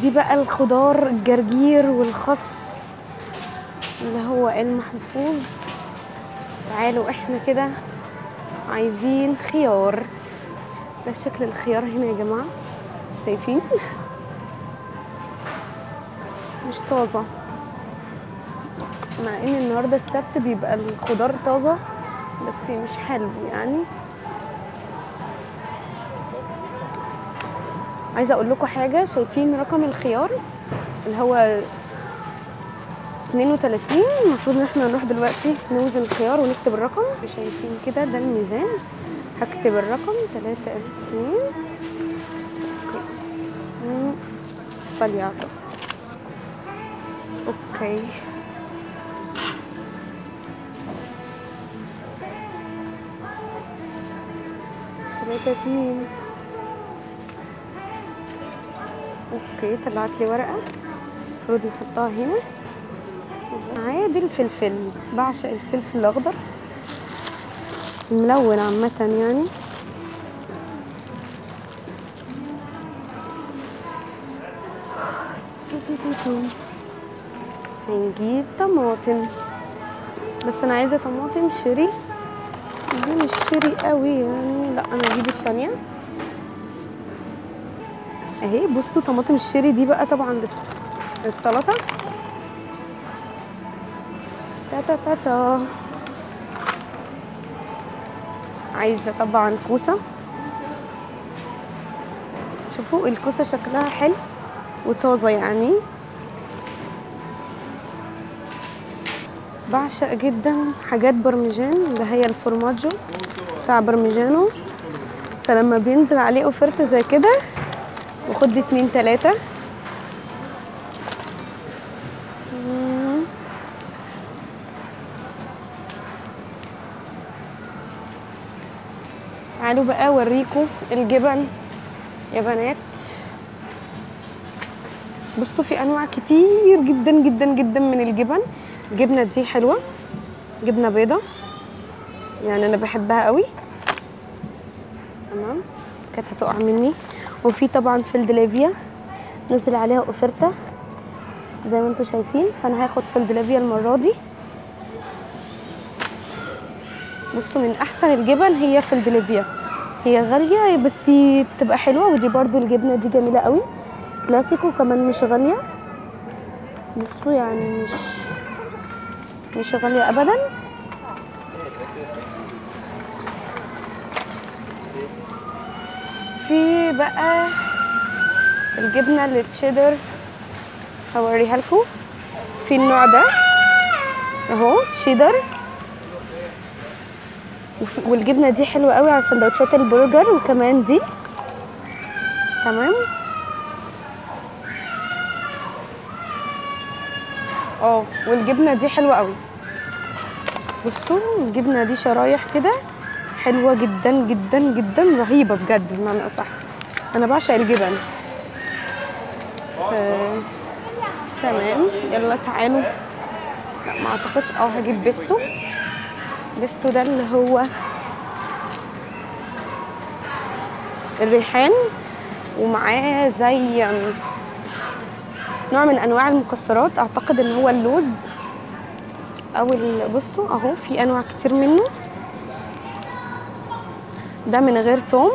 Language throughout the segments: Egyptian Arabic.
دي بقى الخضار الجرجير والخس اللي هو المحفوظ تعالوا احنا كده عايزين خيار ده شكل الخيار هنا يا جماعة شايفين مش طازة مع ان النهاردة السبت بيبقى الخضار طازة بس مش حلو يعني عايزة اقول لكم حاجة شايفين رقم الخيار اللي هو 32 المفروض ان احنا نروح دلوقتي نوزن الخيار ونكتب الرقم شايفين كده ده الميزان هكتب الرقم 3 2 سبالياتو اوكي ثلاثة اتنين اوكي طلعت لي ورقة المفروض نحطها هنا عادي الفلفل بعشق الفلفل الاخضر ملون عامة يعني هنجيب طماطم بس انا عايزه طماطم شيري دي مش شيري قوي يعني لا انا هجيب التانية اهي بصوا طماطم الشيري دي بقى طبعا لس- للسلطه تا تا تا تا عايزه طبعا كوسه شوفوا الكوسه شكلها حلو وطازه يعني بعشق جدا حاجات برمجان اللي هي الفورماجو بتاع برمجانو فلما بينزل عليه اوفرت زي كده باخد لي اتنين تلاتة مم. تعالوا بقى اوريكم الجبن يا بنات بصوا في انواع كتير جدا جدا جدا من الجبن الجبنه دي حلوه جبنه بيضه يعني انا بحبها قوي تمام كانت هتقع مني وفي طبعا فيلادلفيا نزل عليها اوفرتا زي ما انتم شايفين فانا هاخد فيلادلفيا المره دي بصوا من احسن الجبن هي فيلادلفيا هي غاليه بس بتبقى حلوه ودي برضو الجبنه دي جميله قوي كلاسيكو كمان مش غاليه بصوا يعني مش مش غاليه ابدا في بقى الجبنه التشيدر هوريها لكم في النوع ده اهو تشيدر وفي- والجبنه دي حلوه قوي على سندوتشات البرجر وكمان دي تمام اه والجبنه دي حلوه قوي بصوا الجبنه دي شرايح كده حلوه جدا جدا جدا رهيبه بجد بمعنى اصح انا بعشق الجبن ف... تمام يلا تعالوا لا ما اعتقدش اه هجيب بيستو بيستو ده اللي هو الريحان ومعاه زي نوع من انواع المكسرات اعتقد ان هو اللوز او ال- بصوا اهو في انواع كتير منه ده من غير توم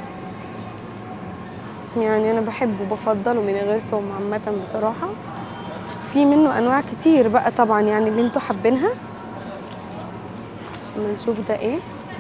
يعني انا بحبه بفضله من غير توم عامه بصراحه في منه انواع كتير بقى طبعا يعني اللي انتوا حابينها اما نشوف ده ايه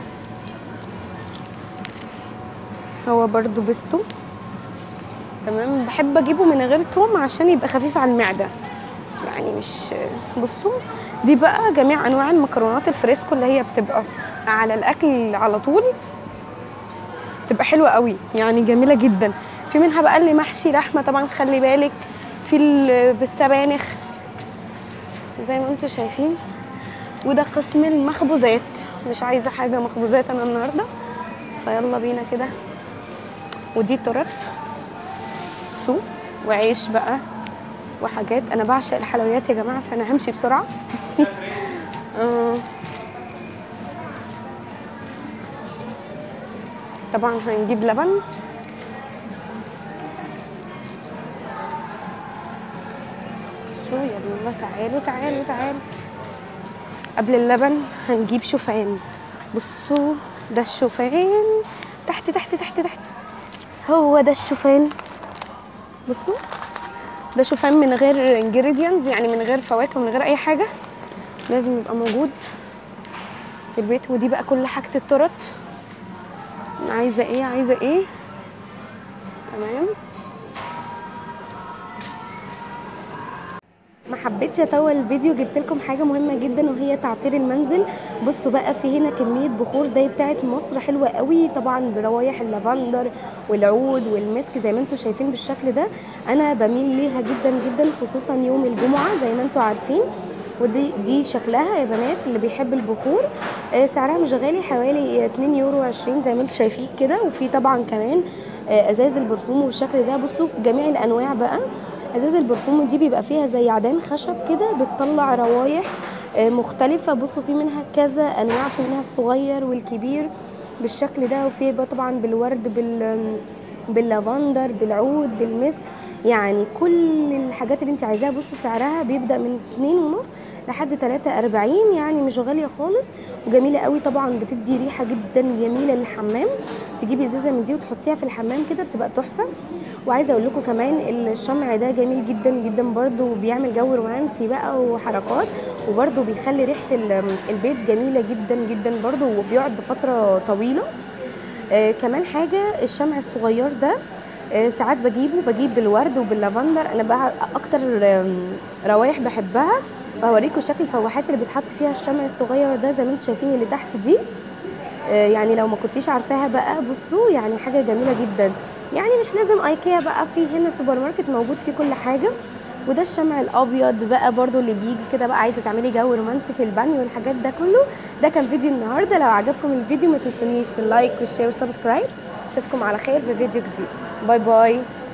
هو برضو بيستو تمام بحب اجيبه من غير توم عشان يبقى خفيف على المعده يعني مش بصوا دي بقى جميع انواع المكرونات الفريسكو اللي هي بتبقى على الاكل على طول بتبقى حلوه قوي يعني جميله جدا في منها بقى اللي محشي لحمه طبعا خلي بالك في ال- بالسبانخ زي ما انتم شايفين وده قسم المخبوزات مش عايزه حاجه مخبوزات انا النهارده فيلا بينا كده ودي تورت سوق وعيش بقى وحاجات انا بعشق الحلويات يا جماعه فانا همشي بسرعه آه. طبعا هنجيب لبن بصوا يلا تعالوا تعالوا تعالوا قبل اللبن هنجيب شوفان بصوا ده الشوفان تحت تحت تحت تحت هو ده الشوفان بصوا ده شوفان من غير انجريدينتس يعني من غير فواكه من غير اي حاجه لازم يبقى موجود في البيت ودي بقى كل حاجه التورت عايزه ايه عايزه ايه تمام ما حبيتش اطول الفيديو جبت لكم حاجه مهمه جدا وهي تعطير المنزل بصوا بقى في هنا كميه بخور زي بتاعه مصر حلوه قوي طبعا بروايح اللافندر والعود والمسك زي ما انتم شايفين بالشكل ده انا بميل ليها جدا جدا خصوصا يوم الجمعه زي ما انتم عارفين ودي دي شكلها يا بنات اللي بيحب البخور آه، سعرها مش غالي حوالي 2 يورو 20 زي ما انتم شايفين كده وفي طبعا كمان آه، ازاز البرفيوم بالشكل ده بصوا جميع الانواع بقى ازاز البرفيوم دي بيبقى فيها زي عدان خشب كده بتطلع روايح آه، مختلفه بصوا في منها كذا انواع في منها الصغير والكبير بالشكل ده وفي بقى طبعا بالورد بال باللافندر بالعود بالمسك يعني كل الحاجات اللي انت عايزاها بصوا سعرها بيبدا من اتنين ونص لحد 43 يعني مش غاليه خالص وجميله قوي طبعا بتدي ريحه جدا جميله للحمام تجيبي ازازه من دي وتحطيها في الحمام كده بتبقى تحفه وعايزه اقول لكم كمان الشمع ده جميل جدا جدا برده وبيعمل جو رومانسي بقى وحركات وبرده بيخلي ريحه ال- البيت جميله جدا جدا برده وبيقعد بفتره طويله آه كمان حاجه الشمع الصغير ده آه ساعات بجيبه بجيب بالورد وباللافندر انا بقى اكتر آم، روايح بحبها وهوريكم شكل الفواحات اللي بيتحط فيها الشمع الصغير ده زي ما انتم شايفين اللي تحت دي آه، يعني لو ما كنتيش عارفاها بقى بصوا يعني حاجه جميله جدا يعني مش لازم ايكيا بقى في هنا سوبر ماركت موجود فيه كل حاجه وده الشمع الابيض بقى برضو اللي بيجي كده بقى عايزه تعملي جو رومانسي في البانيو والحاجات ده كله ده كان فيديو النهارده لو عجبكم الفيديو ما تنسونيش في اللايك والشير والسبسكرايب اشوفكم على خير في فيديو جديد باي باي